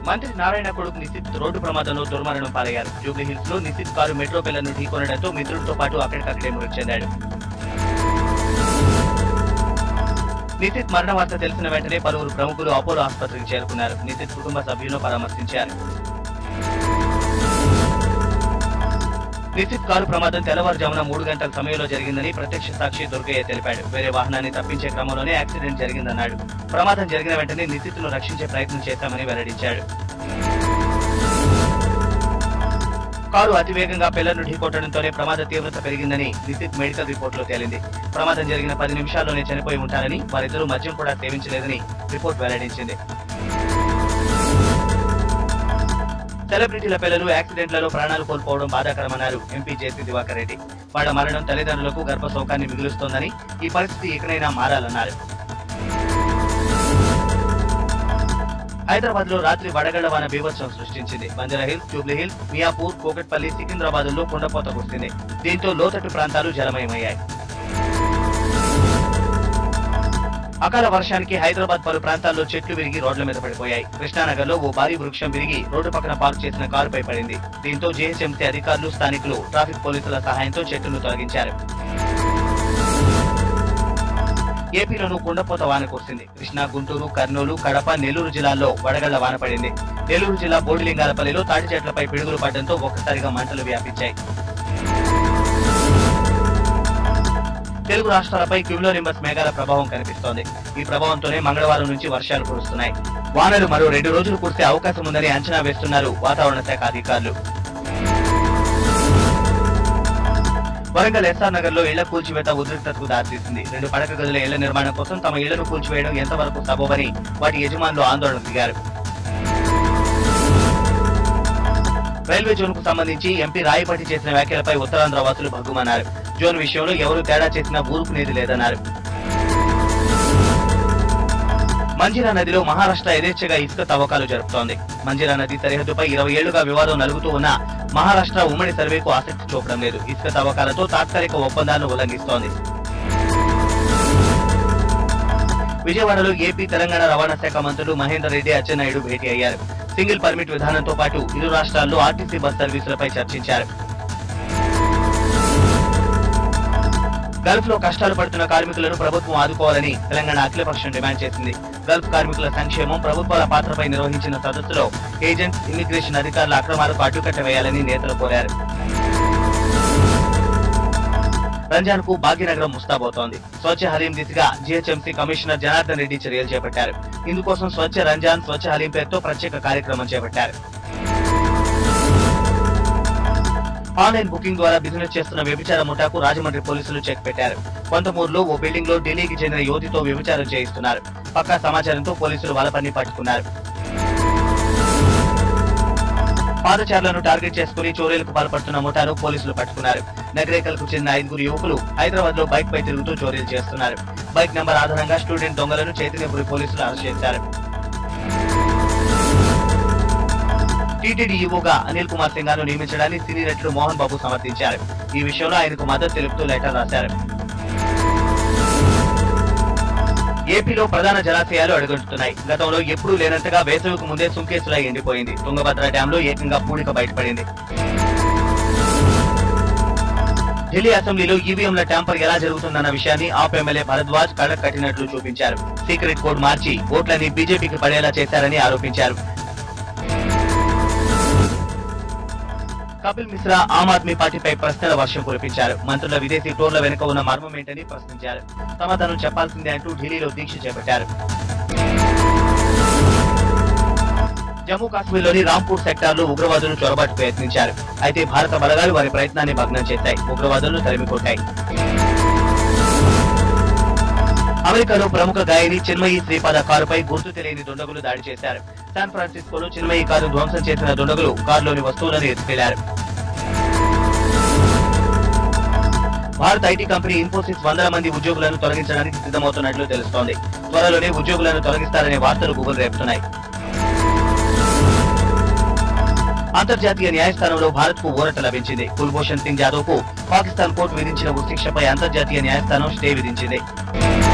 మంత్రి నారాయణ కొడుకు నిసిత్ రోడ్డు ప్రమాదంలో దుర్మరణం పాలయ్యారు జూబ్లీ హిల్స్ లో నిసిత్ కారు మెట్రో పిల్లలను ఢీకొనడంతో మిత్రుడితో పాటు అక్కడికక్కడే మృతి చెందాడు నిసిత్ మరణ వార్త తెలిసిన వెంటనే పలువురు ప్రముఖులు అపోలో ఆసుపత్రికి చేరుకున్నారు నిసిత్ కుటుంబ సభ్యులను పరామర్శించారు నిసిత్ కారు ప్రమాదం తెల్లవారుజామున మూడు గంటల సమయంలో జరిగిందని ప్రత్యక్ష సాక్షి దుర్గయ్య తెలిపాడు వేరే వాహనాన్ని తప్పించే క్రమంలోనే యాక్సిడెంట్ జరిగిందన్నాడు ప్రమాదం జరిగిన వెంటనే నిసిత్ను రక్షించే ప్రయత్నం చేశామని వెల్లడించాడు కారు అతివేగంగా పిల్లర్ను ఢీకొట్టడంతోనే ప్రమాద తీవ్రత పెరిగిందని నిసిత్ మెడికల్ రిపోర్టులో తేలింది ప్రమాదం జరిగిన పది నిమిషాల్లోనే చనిపోయి ఉంటారని వారిద్దరూ మద్యం కూడా సేవించలేదని రిపోర్ట్ వెల్లడించింది సెలబ్రిటీల పిల్లలు యాక్సిడెంట్లలో ప్రాణాలు కోల్పోవడం బాధాకరమన్నారు ఎంపీ జేసీ దివాకర్ రెడ్డి వాళ్ళ మరణం తల్లిదండ్రులకు గర్భ శోకాన్ని మిగులుస్తోందని ఈ పరిస్థితి ఇకనైనా మారాలన్నారు హైదరాబాద్ లో రాత్రి వడగళ్ల వాన బీభత్సం సృష్టించింది Banjara Hills Jubilee Hills Miyapur Kukatpally Secunderabad లో కుండపోత కురిసింది దీంతో లోతట్టు ప్రాంతాలు జలమయమయ్యాయి అకాల వర్షానికి హైదరాబాద్ పలు ప్రాంతాల్లో చెట్లు విరిగి రోడ్ల మీద పడిపోయాయి కృష్ణానగర్ లో ఓ భారీ వృక్షం విరిగి రోడ్డు పక్కన పార్క్ చేసిన కారుపై పడింది దీంతో జీహెచ్ఎంసీ అధికారులు స్థానికులు ట్రాఫిక్ పోలీసుల సహాయంతో చెట్టును తొలగించారు ఏపీలోనూ కుండపోత వాన కురిసింది కృష్ణా గుంటూరు కర్నూలు కడప నెల్లూరు జిల్లాల్లో వడగళ్ల వాన పడింది నెల్లూరు జిల్లా బోడిలింగాలపల్లిలో తాటి చెట్లపై పిడుగులు పడడంతో ఒక్కసారిగా మంటలు వ్యాపించాయి తెలుగు రాష్ట్రాలపై క్యూలో నింబస్ మేఘాల ప్రభావం కనిపిస్తోంది ఈ ప్రభావంతోనే మంగళవారం నుంచి వర్షాలు కురుస్తున్నాయి వానలు మరో రెండు రోజులు కురిసే అవకాశం ఉందని అంచనా వేస్తున్నారు వాతావరణ శాఖ అధికారులు వరంగల్ ఎస్ఆర్ నగర్ లో ఇళ్ల కూల్చివేత ఉద్రిక్తతకు దారితీసింది రెండు పడక గదుల ఇళ్ల నిర్మాణం కోసం తమ ఇళ్లను కూల్చివేయడం ఎంతవరకు సబబని వాటి యజమానులు ఆందోళన దిగారు రైల్వే జోన్ కు సంబంధించి ఎంపీ రాయపాటి చేసిన వ్యాఖ్యలపై ఉత్తరాంధ్ర వాసులు భగ్గుమన్నారు జోన్ విషయంలో ఎవరు తేడా చేసినా ఊరుకునేది లేదన్నారు మంజిరా నదిలో మహారాష్ట్ర యథేచ్ఛగా ఇసుక తవ్వకాలు జరుపుతోంది మంజిరా నది సరిహద్దుపై ఇరవై ఏళ్లుగా వివాదం నలుగుతూ ఉన్న మహారాష్ట్ర ఉమ్మడి సర్వేకు ఆసక్తి చూపడం లేదు ఇసుక తవ్వకాలతో తాత్కాలిక ఒప్పందాలను ఉల్లంఘిస్తోంది విజయవాడలో ఏపీ తెలంగాణ రవాణా శాఖ మంత్రులు మహేందర్ రెడ్డి అచ్చెన్నాయుడు భేటీ అయ్యారు సింగిల్ పర్మిట్ విధానంతో పాటు ఇరు రాష్ట్రాల్లో ఆర్టీసీ బస్ సర్వీసులపై చర్చించారు గల్ఫ్ లో కష్టాలు పడుతున్న కార్మికులను ప్రభుత్వం ఆదుకోవాలని తెలంగాణ అఖిలపక్షం డిమాండ్ చేసింది గల్ఫ్ కార్మికుల సంక్షేమం ప్రభుత్వాల పాత్రపై నిర్వహించిన సదస్సులో ఏజెంట్స్ ఇమ్మిగ్రేషన్ అధికారుల అక్రమాలకు అడ్డుకట్ట వేయాలని నేతలు కోరారు రంజాన్ కు భాగ్యనగరం ముస్తాబోతోంది స్వచ్ఛ హలీం దిశగా జీహెచ్ఎంసీ కమిషనర్ జనార్దన్ రెడ్డి చర్యలు చేపట్టారు ఇందుకోసం స్వచ్ఛ రంజాన్ స్వచ్ఛ హలీం పేరుతో ప్రత్యేక కార్యక్రమం చేపట్టారు ఆన్లైన్ బుకింగ్ ద్వారా బిజినెస్ చేస్తున్న వ్యభిచార ముఠాకు రాజమండ్రి పోలీసులు చెక్ పెట్టారు కొంతమూరులో ఓ బిల్డింగ్ లో ఢిల్లీకి చెందిన యువతితో వ్యభిచారం చేయిస్తున్నారు పక్కా సమాచారంతో పోలీసులు వలపన్ని పట్టుకున్నారు పాదచారులను టార్గెట్ చేసుకుని చోరీలకు పాల్పడుతున్న ముఠాను పోలీసులు పట్టుకున్నారు నగరేకల్కు చెందిన ఐదుగురు యువకులు హైదరాబాద్ లో బైక్ పై తిరుగుతూ చోరీలు చేస్తున్నారు బైక్ నంబర్ ఆధారంగా స్టూడెంట్ దొంగలను చైతన్యపురి పోలీసులు అరెస్ట్ చేశారు టీటీడీ ఈవోగా అనిల్ కుమార్ సింగాను నియమించడాన్ని సినీ నటుడు మోహన్ బాబు సమర్థించారు ఈ విషయంలో ఆయనకు మద్దతు తెలుపుతూ లెటర్ రాశారు ఏపీలో ప్రధాన జలాశయాలు అడుగంటున్నాయి గతంలో ఎప్పుడూ లేనంతగా వేసవికి ముందే సుంకేసులా ఎండిపోయింది తుంగభద్ర డ్యాం లో ఏకంగా పూడిక బయటపడింది ఢిల్లీ అసెంబ్లీలో ఈవీఎంల ట్యాంపర్ ఎలా జరుగుతుందన్న విషయాన్ని ఆప్ ఎమ్మెల్యే భరద్వాజ్ కళ్ళకు కట్టినట్లు చూపించారు సీక్రెట్ కోడ్ మార్చి ఓట్లని బీజేపీకి పడేలా చేశారని ఆరోపించారు కపిల్ మిశ్రా ఆమ్ ఆద్మీ పార్టీపై ప్రశ్నల వర్షం కురిపించారు మంత్రుల విదేశీ టూర్ల వెనుక ఉన్న మర్మం ఏంటని ప్రశ్నించారు సమాధానం చెప్పాల్సిందే అంటూ ఢిల్లీలో దీక్ష చేపట్టారు జమ్మూ కాశ్మీర్లోని రాంపూర్ సెక్టార్లో ఉగ్రవాదులు చొరబాటు ప్రయత్నించారు అయితే భారత బలగాలు వారి ప్రయత్నాన్ని భగ్నం చేశాయి ఉగ్రవాదులను తరిమికొట్టాయి అమెరికాలో ప్రముఖ గాయని చిన్మయి శ్రీపాద కారుపై గుర్తు తెలియని దుండగులు దాడి చేశారు శాన్ ఫ్రాన్సిస్కోలో చిన్మయి కారు ధ్వంసం చేసిన దుండగులు కారులోని వస్తువులను ఎత్తుకెళ్లారు భారత ఐటీ కంపెనీ ఇన్ఫోసిస్ వందల మంది ఉద్యోగులను తొలగించడానికి సిద్ధమవుతున్నట్లు తెలుస్తోంది త్వరలోనే ఉద్యోగులను తొలగిస్తారనే వార్తలు గుబులు రేపుతున్నాయి అంతర్జాతీయ న్యాయస్థానంలో భారత్ కు ఊరట లభించింది కుల్భూషణ్ సింగ్ జాదవ్ కు పాకిస్తాన్ కోర్టు విధించిన ఉరి శిక్షపై అంతర్జాతీయ న్యాయస్థానం స్టే విధించింది